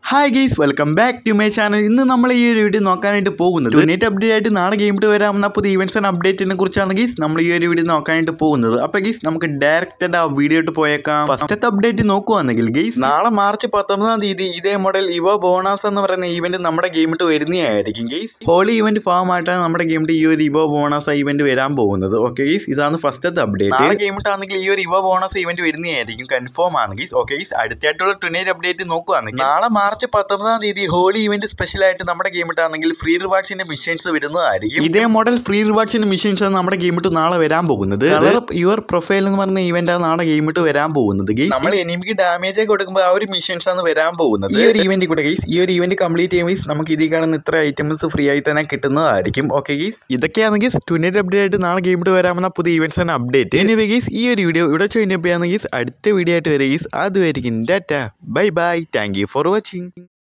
hi guys welcome back to my channel ഇന്ന് നമ്മൾ ഈ ഒരു വീഡിയോ നോക്കാനായിട്ട് പോകുന്നത് നെറ്റ് അപ്ഡേറ്റ് ആയിട്ട് നാളെ ഗെയിം ഇട്ട് വരാവുന്ന പുതിയ ഇവൻറ്റ്സ് ആൻഡ് അപ്ഡേറ്റിനെ കുറിച്ചാണ് ഗീസ് നമ്മൾ ഈ ഒരു വീഡിയോ നോക്കാനായിട്ട് പോകുന്നത് അപ്പോൾ ഗീസ് നമുക്ക് ഡയറക്റ്റഡ് ആ വീഡിയോ ഇട്ട് പോയേക്കാം ഫസ്റ്റത്തെ അപ്ഡേറ്റ് നോക്കുവാണെങ്കിൽ ഗെയ്സ് നാളെ മാർച്ച് പത്തൊമ്പതാം തീയതി ഇതേ മോഡൽ ഇവ ബോണസ് എന്ന് പറയുന്ന ഇവന്റ് നമ്മുടെ ഗെയിം ഇട്ട് വരുന്നതായിരിക്കും ഗെയ്സ് ഹോളി ഇവന്റ് ഫാം ആയിട്ടാണ് നമ്മുടെ ഗെയിം ഈ ഒരു ഇവ ബോണസ് ഇവന്റ് വരാൻ പോകുന്നത് ഓക്കെ ഗീസ് ഇതാണ് ഫസ്റ്റത്തെ അപ്ഡേറ്റ് നാളെ ഗെയിം ഇട്ടാണെങ്കിൽ ഈ ഒരു ഇവ ബോണസ് ഇവന്റ് വരുന്നതായിരിക്കും കൺഫേം ആണ് ഗീസ് ഓക്കെ ഗീസ് അടുത്തായിട്ടുള്ള ട്വനേറ്റ് അപ്ഡേറ്റ് നോക്കുവാണെങ്കിൽ നാളെ മാർച്ച് പത്തൊമ്പതാം തീയതി ഹോളി ഇവന്റ് സ്പെഷ്യൽ ആയിട്ട് നമ്മുടെ ഗെയിം ഇട്ടാണെങ്കിൽ ഫ്രീ റിവാർഡ്സിന്റെ മിഷൻസ് വരുന്നതായിരിക്കും ഇതേ മോഡൽ ഫ്രീ റിവാർഡ്സിന്റെ മിഷൻസ് ആണ് നമ്മുടെ ഗെയിം ഇട്ട് നാളെ വരാൻ പോകുന്നത് യുവർ പ്രൊഫൈൽ എന്ന് പറഞ്ഞ ഇവന്റ് ആണ് നാളെ ഗെയിം ഇട്ട് വരാൻ പോകുന്നത് ഗെയ്സ് നമ്മൾ എനിമിക്ക് ഡാമേജ് ഒക്കെ കൊടുക്കുമ്പോൾ ആ ഒരു മിഷൻസ് ആണ് വരാൻ പോകുന്നത് ഈ ഒരു ഇവന്റ് കൂടെ ഗെയ്സ് ഈ ഒരു ഇവന്റ് കംപ്ലീറ്റ് ചെയ്യുമ്പോൾ നമുക്ക് ഇതിൽ കാണുന്ന ഇത്ര ഐറ്റംസ് ഫ്രീ ആയി തന്നെ കിട്ടുന്നതായിരിക്കും ഓക്കെ ഗെയ്സ് ഇതൊക്കെയാണെങ്കിൽ ട്വന്റി അപ്ഡേറ്റ് ആയിട്ട് നാളെ ഗെയിം ഇട്ട് വരാമെന്ന പുതിയ ഇവന്റ്സ് ആണ് അപ്ഡേറ്റ് എനിവേ ഗെയ്സ് ഈ ഒരു വീഡിയോ ഇവിടെ ചോദിച്ചപ്പോൾ ഗെയ്സ് അടുത്ത വീഡിയോ ആയിട്ട് വരെ ഗെയ്സ് അതുമായിരിക്കും data bye bye thank you for watching